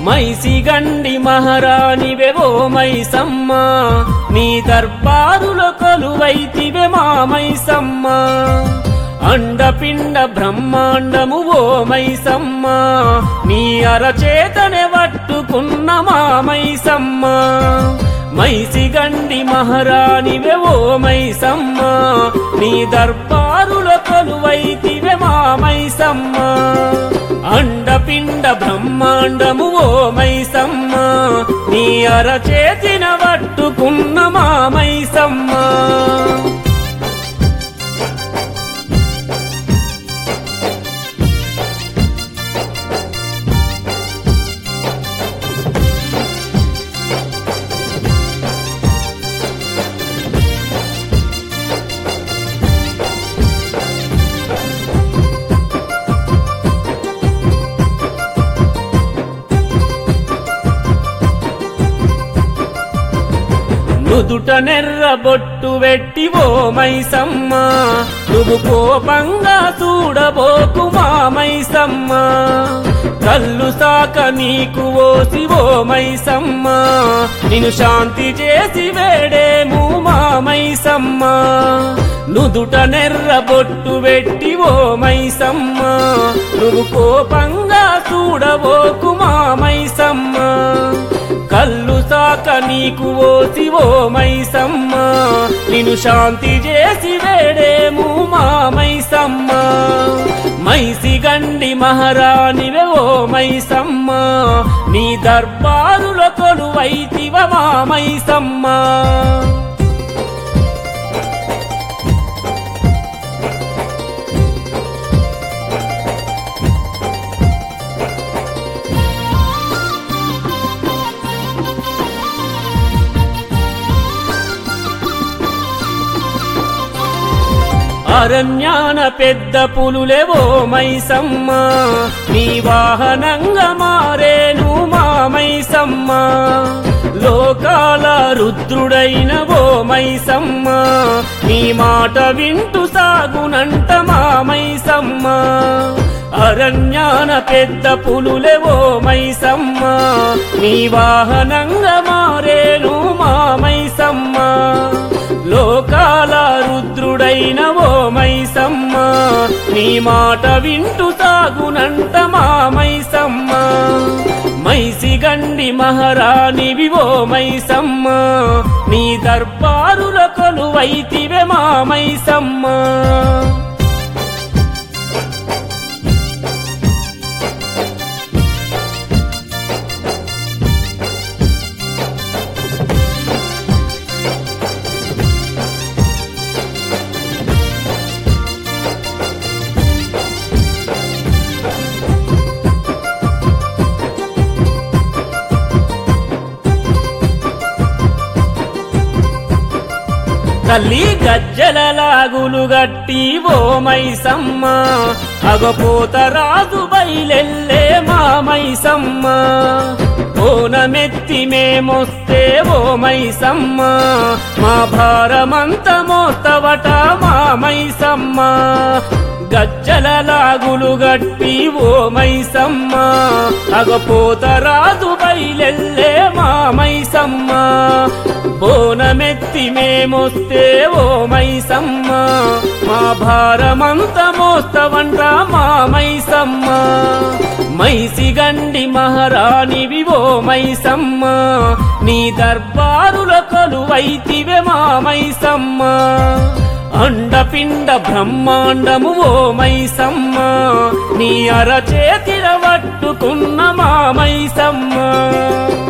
మైసి గండి మహారాణివే ఓ మైసమ్మ నీ దర్బారులో కొలువైతివే మా మైసమ్మ అండపిండ బ్రహ్మాండము ఓ మైసమ్మ నీ అరచేతనే పట్టుకున్న మా మైసమ్మ మైసి గండి మహారాణివే ఓ మైసమ్మ నీ దర్బారులో కొలువైతివే మా మైసమ్మ అండపిండ బ్రహ్మాండము ఓ మైసమ్మ నీ అరచేతిన పట్టుకున్న మా మైసమ్మ నుదుట నెర్ర బొట్టు వెట్టి ఓ మైసమ్మ నువ్వు కోపంగా చూడబోకు మా మైసమ్మ కళ్ళు సాక నీకు ఓసి ఓ మైసమ్మ నిన్ను శాంతి చేసి వేడేము మా మైసమ్మ నుదుట నెర్ర బొట్టు వెట్టి ఓ మైసమ్మ నువ్వు కోపంగా చూడబోకు మా మైసమ్మ కళ్ళు సాక నీకు ఓసి ఓ మైసమ్మ నిన్ను శాంతి చేసి వేడేము మా మైసమ్మ మైసి గండి మహారాణివే ఓ మైసమ్మ నీ దర్బారులో కొలువైతివ మా మైసమ్మ అరణ్యాన పెద్ద పులులేవో మైసమ్మ నీ వాహనంగా మారేను మా మైసమ్మ లోకాల రుద్రుడైన ఓ మైసమ్మ నీ మాట వింటూ సాగునంట మా మైసమ్మ అరణ్యాన పెద్ద పులులేవో మైసమ్మ నీ వాహనంగా మారేను మా మైసమ్మ లోకాల రుద్రుడైన ఓ మైసమ్మ నీ మాట వింటూ సాగునంట మా మైసమ్మ మైసి గండి మహారాణివి ఓ మైసమ్మ నీ దర్బారుల కొలువైతివే మా మైసమ్మ తల్లి గజ్జల లాగులు గట్టి ఓ మైసమ్మ అగపోత రాజు బయలెల్లే మా మైసమ్మ ఓనమెత్తి మేమొస్తే ఓ మైసమ్మ మా భారమంత మోస్తవట మా మైసమ్మ గజ్జల లాగులు గట్టి ఓ మైసమ్మ అగపోత రాజు బయలెల్లే మా మైసమ్మ బోనమెత్తి మేమొస్తే ఓ మైసమ్మ మా భారమంత మోస్తవంట మా మైసమ్మ మైసి గండి మహారాణివి ఓ మైసమ్మ నీ దర్బారుల కొలువైతివే మా మైసమ్మ అండపిండ బ్రహ్మాండము ఓ మైసమ్మ నీ అరచేతిర పట్టుకున్న మా మైసమ్మ